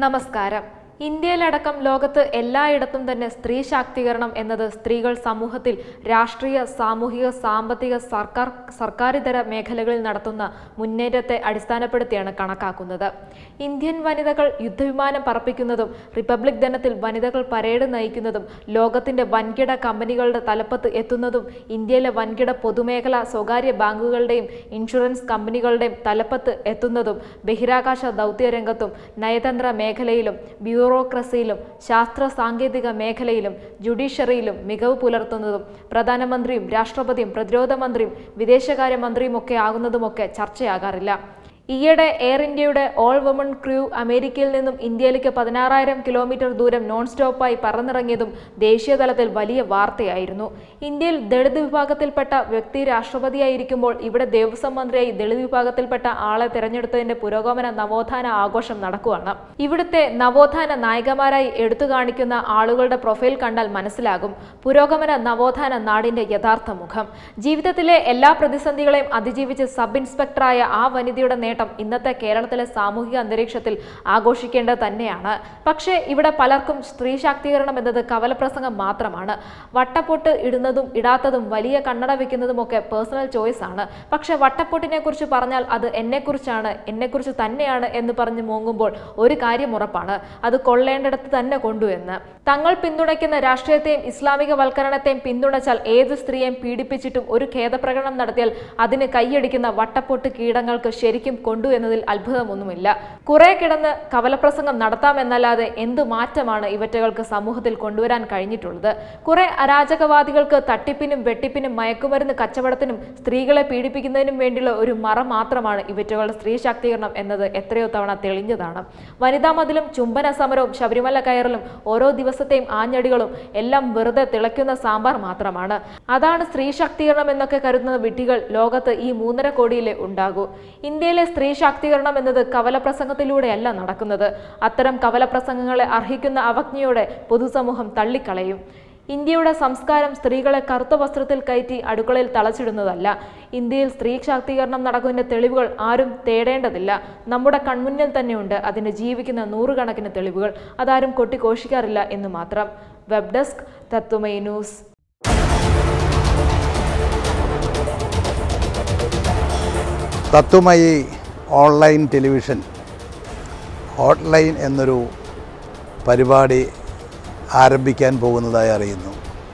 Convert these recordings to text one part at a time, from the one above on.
നമസ്കാരം ഇന്ത്യയിലടക്കം ലോകത്ത് എല്ലായിടത്തും തന്നെ സ്ത്രീ ശാക്തീകരണം എന്നത് സ്ത്രീകൾ സമൂഹത്തിൽ രാഷ്ട്രീയ സാമൂഹിക സാമ്പത്തിക സർക്കാർ സർക്കാരിതര മേഖലകളിൽ നടത്തുന്ന മുന്നേറ്റത്തെ അടിസ്ഥാനപ്പെടുത്തിയാണ് കണക്കാക്കുന്നത് ഇന്ത്യൻ വനിതകൾ യുദ്ധവിമാനം പറപ്പിക്കുന്നതും റിപ്പബ്ലിക് ദിനത്തിൽ വനിതകൾ പരേഡ് നയിക്കുന്നതും ലോകത്തിന്റെ വൻകിട കമ്പനികളുടെ തലപ്പത്ത് എത്തുന്നതും ഇന്ത്യയിലെ വൻകിട പൊതുമേഖല സ്വകാര്യ ബാങ്കുകളുടെയും ഇൻഷുറൻസ് കമ്പനികളുടെയും തലപ്പത്ത് എത്തുന്നതും ബഹിരാകാശ ദൗത്യരംഗത്തും നയതന്ത്ര മേഖലയിലും ബ്യൂറോക്രസിയിലും ശാസ്ത്ര സാങ്കേതിക മേഖലയിലും ജുഡീഷ്യറിയിലും മികവ് പുലർത്തുന്നതും പ്രധാനമന്ത്രിയും രാഷ്ട്രപതിയും പ്രതിരോധ മന്ത്രിയും വിദേശകാര്യ മന്ത്രിയുമൊക്കെ ആകുന്നതുമൊക്കെ ചർച്ചയാകാറില്ല ഈയിടെ എയർ ഇന്ത്യയുടെ ഓൾ വുമൺ ക്രൂ അമേരിക്കയിൽ നിന്നും ഇന്ത്യയിലേക്ക് പതിനാറായിരം കിലോമീറ്റർ ദൂരം നോൺ സ്റ്റോപ്പായി പറന്നിറങ്ങിയതും ദേശീയ തലത്തിൽ വലിയ വാർത്തയായിരുന്നു ഇന്ത്യയിൽ ദളിത് വിഭാഗത്തിൽപ്പെട്ട വ്യക്തി രാഷ്ട്രപതിയായിരിക്കുമ്പോൾ ഇവിടെ ദേവസ്വം മന്ത്രിയായി ദളിത് വിഭാഗത്തിൽപ്പെട്ട ആളെ തിരഞ്ഞെടുത്തതിന്റെ പുരോഗമന നവോത്ഥാന ആഘോഷം നടക്കുകയാണ് ഇവിടുത്തെ നവോത്ഥാന നായികമാരായി എടുത്തു കാണിക്കുന്ന ആളുകളുടെ പ്രൊഫൈൽ കണ്ടാൽ മനസ്സിലാകും പുരോഗമന നവോത്ഥാന നാടിന്റെ യഥാർത്ഥ മുഖം ജീവിതത്തിലെ എല്ലാ പ്രതിസന്ധികളെയും അതിജീവിച്ച് സബ് ഇൻസ്പെക്ടറായ ആ വനിതയുടെ നേട്ടം ഇന്നത്തെ കേരളത്തിലെ സാമൂഹിക അന്തരീക്ഷത്തിൽ ആഘോഷിക്കേണ്ടത് തന്നെയാണ് പക്ഷേ ഇവിടെ പലർക്കും സ്ത്രീ ശാക്തീകരണം എന്നത് കവലപ്രസംഗം മാത്രമാണ് വട്ടപ്പൊട്ട് ഇടുന്നതും ഇടാത്തതും വലിയ കണ്ണട വെക്കുന്നതുമൊക്കെ പേഴ്സണൽ ചോയ്സ് ആണ് പക്ഷെ വട്ടപ്പൊട്ടിനെ കുറിച്ച് പറഞ്ഞാൽ അത് എന്നെക്കുറിച്ചാണ് എന്നെക്കുറിച്ച് തന്നെയാണ് എന്ന് പറഞ്ഞ് മോങ്ങുമ്പോൾ ഒരു കാര്യം ഉറപ്പാണ് അത് കൊള്ളേണ്ടിടത്ത് തന്നെ കൊണ്ടുവന്ന് തങ്ങൾ പിന്തുണയ്ക്കുന്ന രാഷ്ട്രീയത്തെയും ഇസ്ലാമിക വൽക്കരണത്തെയും പിന്തുണച്ചാൽ ഏത് സ്ത്രീയെയും പീഡിപ്പിച്ചിട്ടും ഒരു ഖേദപ്രകടനം നടത്തിയാൽ അതിന് കൈയടിക്കുന്ന വട്ടപ്പൊട്ട് കീടങ്ങൾക്ക് ശരിക്കും കൊണ്ടു എന്നതിൽ അത്ഭുതമൊന്നുമില്ല കുറെ കിടന്ന് കവലപ്രസംഗം നടത്താമെന്നല്ലാതെ എന്തു മാറ്റമാണ് ഇവറ്റകൾക്ക് സമൂഹത്തിൽ കൊണ്ടുവരാൻ കഴിഞ്ഞിട്ടുള്ളത് കുറെ അരാജകവാദികൾക്ക് തട്ടിപ്പിനും വെട്ടിപ്പിനും മയക്കുമരുന്ന് കച്ചവടത്തിനും സ്ത്രീകളെ പീഡിപ്പിക്കുന്നതിനും വേണ്ടിയുള്ള ഒരു മറ മാത്രമാണ് ഇവറ്റകളുടെ സ്ത്രീ ശാക്തീകരണം എന്നത് എത്രയോ തവണ തെളിഞ്ഞതാണ് വനിതാ മതിലും ചുംബന സമരവും ശബരിമല കയറലും ഓരോ ദിവസത്തെയും ആഞ്ഞടികളും എല്ലാം വെറുതെ തിളയ്ക്കുന്ന സാമ്പാർ മാത്രമാണ് അതാണ് സ്ത്രീ ശാക്തീകരണം എന്നൊക്കെ കരുതുന്ന വിഡ്ഢികൾ ലോകത്ത് ഈ മൂന്നര കോടിയിലെ ഉണ്ടാകൂ ഇന്ത്യയിലെ സ്ത്രീ ശാക്തീകരണം എന്നത് കവലപ്രസംഗത്തിലൂടെയല്ല നടക്കുന്നത് അത്തരം കവലപ്രസംഗങ്ങളെ അർഹിക്കുന്ന അവജ്ഞയോടെ പൊതുസമൂഹം തള്ളിക്കളയും ഇന്ത്യയുടെ സംസ്കാരം സ്ത്രീകളെ കറുത്ത വസ്ത്രത്തിൽ കയറ്റി അടുക്കളയിൽ തളച്ചിടുന്നതല്ല ഇന്ത്യയിൽ സ്ത്രീ ശാക്തീകരണം നടക്കുന്നതിന്റെ തെളിവുകൾ ആരും തേടേണ്ടതില്ല നമ്മുടെ കൺമുന്നിൽ തന്നെയുണ്ട് അതിന് ജീവിക്കുന്ന നൂറുകണക്കിന് തെളിവുകൾ അതാരും കൊട്ടിഘോഷിക്കാറില്ല എന്ന് മാത്രം web desk Tatwamayi News Tatwamayi online television hotline എന്നൊരു പരിപാടി ആരംഭിക്കാൻ പോകുന്നതായി അറിയുന്നു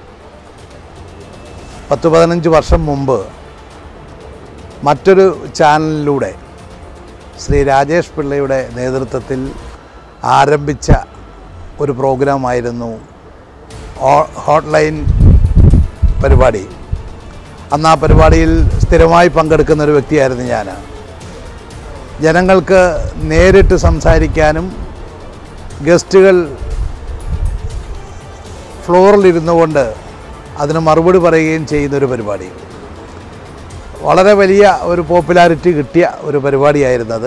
പത്ത് പതിനഞ്ച് വർഷം മുമ്പ് മറ്റൊരു ചാനലിലൂടെ ശ്രീ രാജേഷ് പിള്ളയുടെ നേതൃത്വത്തിൽ ആരംഭിച്ച ഒരു പ്രോഗ്രാമായിരുന്നു ഓ- ഹോട്ട്ലൈൻ പരിപാടി അന്ന് ആ പരിപാടിയിൽ സ്ഥിരമായി പങ്കെടുക്കുന്ന ഒരു വ്യക്തിയായിരുന്നു ഞാൻ ജനങ്ങൾക്ക് നേരിട്ട് സംസാരിക്കാനും ഗസ്റ്റുകൾ ഫ്ലോറിലിരുന്നു കൊണ്ട് അതിന് മറുപടി പറയുകയും ചെയ്യുന്നൊരു പരിപാടി വളരെ വലിയ ഒരു പോപ്പുലാരിറ്റി കിട്ടിയ ഒരു പരിപാടിയായിരുന്നത്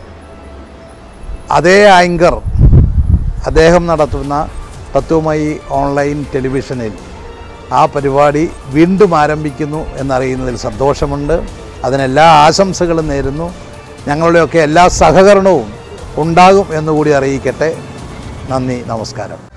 അതേ ആങ്കർ അദ്ദേഹം നടത്തുന്ന തത്വമയി ഓൺലൈൻ ടെലിവിഷനിൽ ആ പരിപാടി വീണ്ടും ആരംഭിക്കുന്നു എന്നറിയുന്നതിൽ സന്തോഷമുണ്ട് അതിനെല്ലാ ആശംസകളും നേരുന്നു ഞങ്ങളുടെയൊക്കെ എല്ലാ സഹകരണവും ഉണ്ടാകും എന്നുകൂടി അറിയിക്കട്ടെ നന്ദി നമസ്കാരം